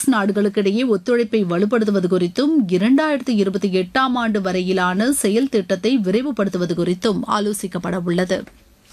நாடுகளுக்கிடையே ஒத்துழைப்பை வலுப்படுத்துவது குறித்தும் இரண்டாயிரத்தி இருபத்தி எட்டாம் ஆண்டு வரையிலான செயல் திட்டத்தை விரைவுபடுத்துவது குறித்தும் ஆலோசிக்கப்பட உள்ளது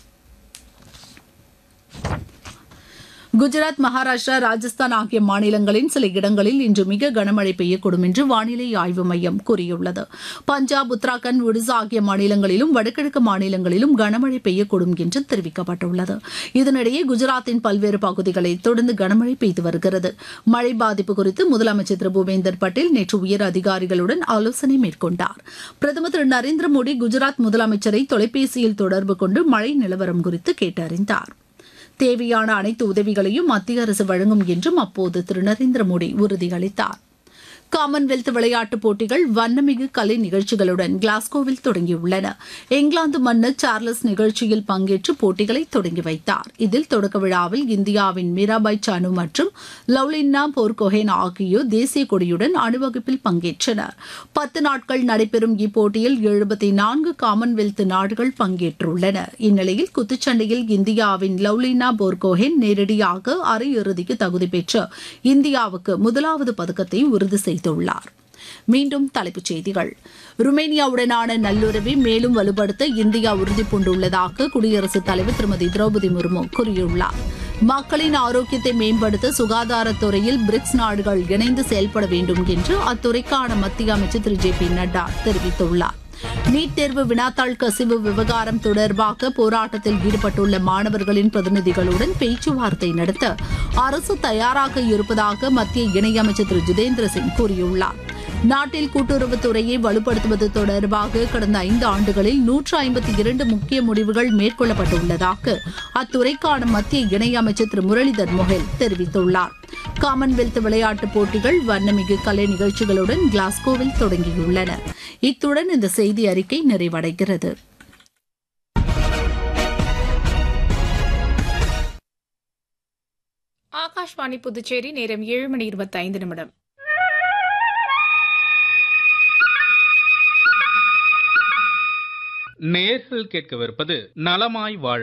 குஜராத் மகாராஷ்டிரா ராஜஸ்தான் ஆகிய மாநிலங்களின் சில இடங்களில் இன்று மிக கனமழை பெய்யக்கூடும் என்று வானிலை ஆய்வு மையம் கூறியுள்ளது பஞ்சாப் உத்தராகண்ட் ஒடிசா ஆகிய மாநிலங்களிலும் வடகிழக்கு மாநிலங்களிலும் கனமழை பெய்யக்கூடும் என்று தெரிவிக்கப்பட்டுள்ளது இதனிடையே குஜராத்தின் பல்வேறு பகுதிகளில் தொடர்ந்து கனமழை பெய்து வருகிறது மழை பாதிப்பு குறித்து முதலமைச்சர் திரு பூபேந்தர் பட்டேல் நேற்று உயர் அதிகாரிகளுடன் ஆலோசனை மேற்கொண்டார் பிரதமர் திரு நரேந்திர மோடி குஜராத் முதலமைச்சரை தொலைபேசியில் தொடர்பு கொண்டு மழை நிலவரம் குறித்து கேட்டறிந்தார் தேவையான அனைத்து உதவிகளையும் மத்திய அரசு வழங்கும் என்றும் அப்போது திரு நரேந்திர மோடி உறுதியளித்தார் காமன்வெல்த் விளையாட்டுப் போட்டிகள் வண்ணமிகு கலை நிகழ்ச்சிகளுடன் கிளாஸ்கோவில் தொடங்கியுள்ளன இங்கிலாந்து மன்னர் சார்லஸ் நிகழ்ச்சியில் பங்கேற்று போட்டிகளை தொடங்கி வைத்தார் இதில் தொடக்க விழாவில் இந்தியாவின் மீராபாய் சானு மற்றும் லவ்லின்னா போர்கோஹேன் ஆகியோர் தேசிய கொடியுடன் அணிவகுப்பில் பங்கேற்றனர் பத்து நாட்கள் நடைபெறும் இப்போட்டியில் எழுபத்தி நான்கு காமன்வெல்த் நாடுகள் பங்கேற்றுள்ளன இந்நிலையில் குத்துச்சண்டையில் இந்தியாவின் லவ்லினா போர்கோஹேன் நேரடியாக அரையிறுதிக்கு தகுதி பெற்று இந்தியாவுக்கு முதலாவது பதக்கத்தை உறுதி செய்தார் செய்துள்ளார் மீண்டும் தலைப்புச் செய்திகள் ருமேனியாவுடனான நல்லுறவை மேலும் வலுப்படுத்த இந்தியா உறுதிபூண்டுள்ளதாக குடியரசுத் தலைவர் திருமதி திரௌபதி முர்மு கூறியுள்ளார் மக்களின் ஆரோக்கியத்தை மேம்படுத்த சுகாதாரத்துறையில் பிரிக்ஸ் நாடுகள் இணைந்து செயல்பட வேண்டும் என்று அத்துறைக்கான மத்திய அமைச்சர் திரு ஜே பி நட்டா தெரிவித்துள்ளார் நீட் தேர்வு வினாத்தாள் கசிவு விவகாரம் தொடர்பாக போராட்டத்தில் ஈடுபட்டுள்ள மாணவர்களின் பிரதிநிதிகளுடன் பேச்சுவார்த்தை நடத்த அரசு தயாராக இருப்பதாக மத்திய இணையமைச்சர் திரு ஜிதேந்திர சிங் கூறியுள்ளார் நாட்டில் கூட்டுறவுத்துறையை வலுப்படுத்துவது தொடர்பாக கடந்த ஐந்து ஆண்டுகளில் நூற்று ஐம்பத்தி இரண்டு முக்கிய முடிவுகள் மேற்கொள்ளப்பட்டுள்ளதாக அத்துறைக்கான மத்திய இணையமைச்சர் திரு முரளிதர் மொஹெல் தெரிவித்துள்ளார் காமன்வெல்த் விளையாட்டுப் போட்டிகள் வண்ணமிகு கலை நிகழ்ச்சிகளுடன் கிளாஸ்கோவில் தொடங்கியுள்ளன இத்துடன் இந்த செய்தி அறிக்கை நிறைவடைகிறது ஆகாஷ்வாணி புதுச்சேரி நேரம் ஏழு மணி இருபத்தி ஐந்து நிமிடம் நேர்கள் கேட்கவிருப்பது நலமாய் வாழ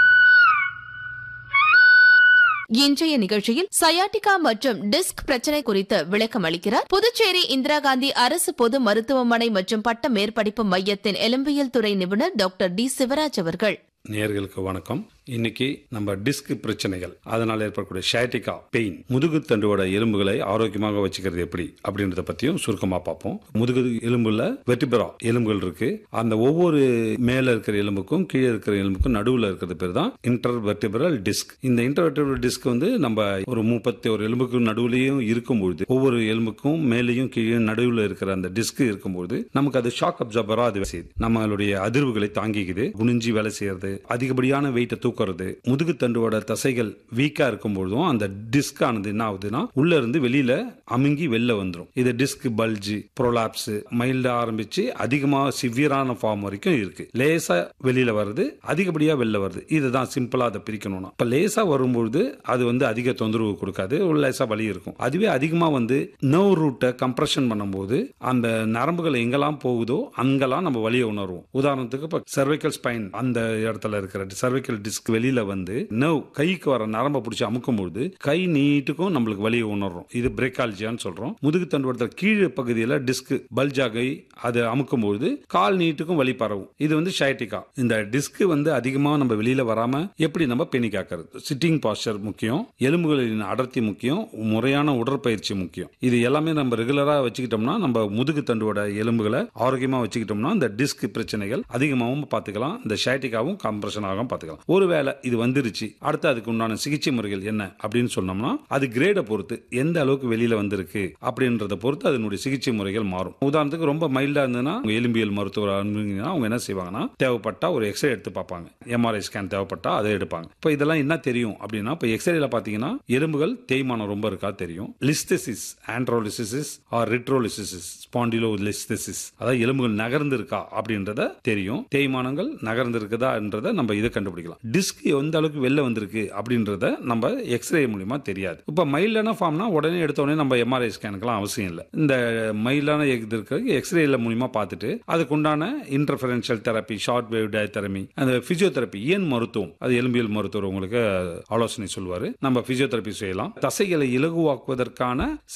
இன்றைய நிகழ்ச்சியில் சயாட்டிகா மற்றும் டிஸ்க் பிரச்சனை குறித்து விளக்கம் அளிக்கிறார் புதுச்சேரி இந்திரா காந்தி அரசு பொது மருத்துவமனை மற்றும் பட்ட மேற்படிப்பு மையத்தின் எலும்பியல் துறை நிபுணர் டாக்டர் டி சிவராஜ் அவர்கள் நேர்களுக்கு வணக்கம் இன்னைக்கு நம்ம டிஸ்க் பிரச்சனைகள் அதனால் ஏற்படக்கூடிய ஷேட்டிகா பெயின் முதுகு தண்டுவோட எலும்புகளை ஆரோக்கியமாக வச்சுக்கிறது எப்படி அப்படின்றத பத்தியும் சுருக்கமா பார்ப்போம் முதுகு எலும்புல வெட்டிபரா எலும்புகள் இருக்கு அந்த ஒவ்வொரு மேல இருக்கிற எலும்புக்கும் கீழே இருக்கிற எலும்புக்கும் நடுவில் இருக்கிறது பேர் தான் இன்டர் வெர்டிபரல் டிஸ்க் இந்த இன்டர் வெர்டிபரல் டிஸ்க் வந்து நம்ம ஒரு முப்பத்தி ஒரு எலும்புக்கு நடுவுலையும் இருக்கும்பொழுது ஒவ்வொரு எலும்புக்கும் மேலேயும் கீழே நடுவில் இருக்கிற அந்த டிஸ்க் இருக்கும்போது நமக்கு அது ஷாக் அப்சர்பரா அது செய்யுது நம்மளுடைய அதிர்வுகளை தாங்கிக்குது குனிஞ்சி வேலை செய்யறது அதிகப்படியான வெயிட்டை தூக்குறது முதுகு தண்டுவோட தசைகள் வீக்கா இருக்கும் பொழுதும் அந்த டிஸ்க் ஆனது என்ன ஆகுதுன்னா உள்ள இருந்து வெளியில அமுங்கி வெளில வந்துடும் இது டிஸ்க் பல்ஜி ப்ரோலாப்ஸ் மைல்டா ஆரம்பிச்சு அதிகமா சிவியரான ஃபார்ம் வரைக்கும் இருக்கு லேசா வெளியில வருது அதிகப்படியா வெளில வருது இதுதான் சிம்பிளா அதை பிரிக்கணும்னா இப்ப லேசா வரும்பொழுது அது வந்து அதிக தொந்தரவு கொடுக்காது ஒரு லேசா வலி இருக்கும் அதுவே அதிகமா வந்து நர்வ் ரூட்டை கம்ப்ரெஷன் பண்ணும்போது அந்த நரம்புகள் எங்கெல்லாம் போகுதோ அங்கெல்லாம் நம்ம வலியை உணர்வோம் உதாரணத்துக்கு இப்ப cervical ஸ்பைன் அந்த இடத்துல இருக்கிற cervical டிஸ்க் வெளியில வந்து நர்வ் கைக்கு வர நரம்பை பிடிச்சி அமுக்கும் பொழுது கை நீட்டுக்கும் நம்மளுக்கு வலியை உணர்றோம் இது பிரேக்காலஜியான்னு சொல்றோம் முதுகு தண்டுவடத்தில் கீழே பகுதியில் டிஸ்க் பல்ஜாகை அதை அமுக்கும் பொழுது கால் நீட்டுக்கும் வலி பரவும் இது வந்து ஷைட்டிகா இந்த டிஸ்க் வந்து அதிகமா நம்ம வெளியில வராம எப்படி நம்ம பேணி காக்கிறது சிட்டிங் பாஸ்டர் முக்கியம் எலும்புகளின் அடர்த்தி முக்கியம் முறையான உடற்பயிற்சி முக்கியம் இது எல்லாமே நம்ம ரெகுலரா வச்சுக்கிட்டோம்னா நம்ம முதுகு தண்டுவோட எலும்புகளை ஆரோக்கியமா வச்சுக்கிட்டோம்னா இந்த டிஸ்க் பிரச்சனைகள் அதிகமாகவும் பார்த்துக்கலாம் இந்த ஷைட்டிகாவும் கம்ப்ரெஷன் ஆகவும் பார்த்துக்கலாம் ஒருவேளை இது வந்துருச்சு அடுத்து அதுக்கு உண்டான சிகிச்சை முறைகள் என்ன அப்படின்னு சொன்னோம்னா அது கிரேடை பொறுத்து எந்த அளவுக்கு வெளியில வந்திருக்கு அப்படின்றத பொறுத்து அதனுடைய சிகிச்சை முறைகள் மாறும் உதாரணத்துக்கு ரொம்ப மைல்டா இருந்ததுன்னா உங்க எலும்பியல் மருத்துவர் அனுப்புனீங்கன்னா அவங்க என்ன செய்வாங்கன்னா தேவைப்பட்டா ஒரு எக்ஸ்ரே எடுத்து பார்ப்பாங்க எம்ஆர்ஐ ஸ்கேன் தேவைப்பட்டா அதை எடுப்பாங்க இப்போ இதெல்லாம் என்ன தெரியும் அப்படின்னா இப்போ எக்ஸ்ரேல பாத்தீங்கன்னா எலும்புகள் தேய்மானம் ரொம்ப இருக்கா தெரியும் லிஸ்தெசிஸ் ஆண்ட்ரோலிசிஸ் ஆர் ரிட்ரோலிசிஸ் ஸ்பாண்டிலோ லிஸ்தெசிஸ் அதாவது எலும்புகள் நகர்ந்து இருக்கா அப்படின்றத தெரியும் தேய்மானங்கள் நகர்ந்து இருக்குதான்றத நம்ம இதை கண்டுபிடிக்கலாம் டிஸ்க் எந்த அளவுக்கு வெளில வந்திருக்கு அப்படின்றத நம்ம எக்ஸ்ரே மூலியமா தெரியாது இப்போ மைல்டான ஃபார்ம்னா உடனே எடுத்த உடனே நம்ம எம்ஆர்ஐ ஸ்கேனுக்குலாம் அவசியம் இல்லை இந்த மைல்டான இது இருக்கிறது எக்ஸ்ரேல மூலியமா பார்த்துட்டு அதுக்குண்டான interferential therapy short wave diathermy அந்த பிசியோதெரப்பி ஏன் மருத்துவம் அது எலும்பியல் மருத்துவர் உங்களுக்கு ஆலோசனை சொல்லுவார் நம்ம பிசியோதெரப்பி செய்யலாம் தசைகளை இலகுவாக்குவதற்கான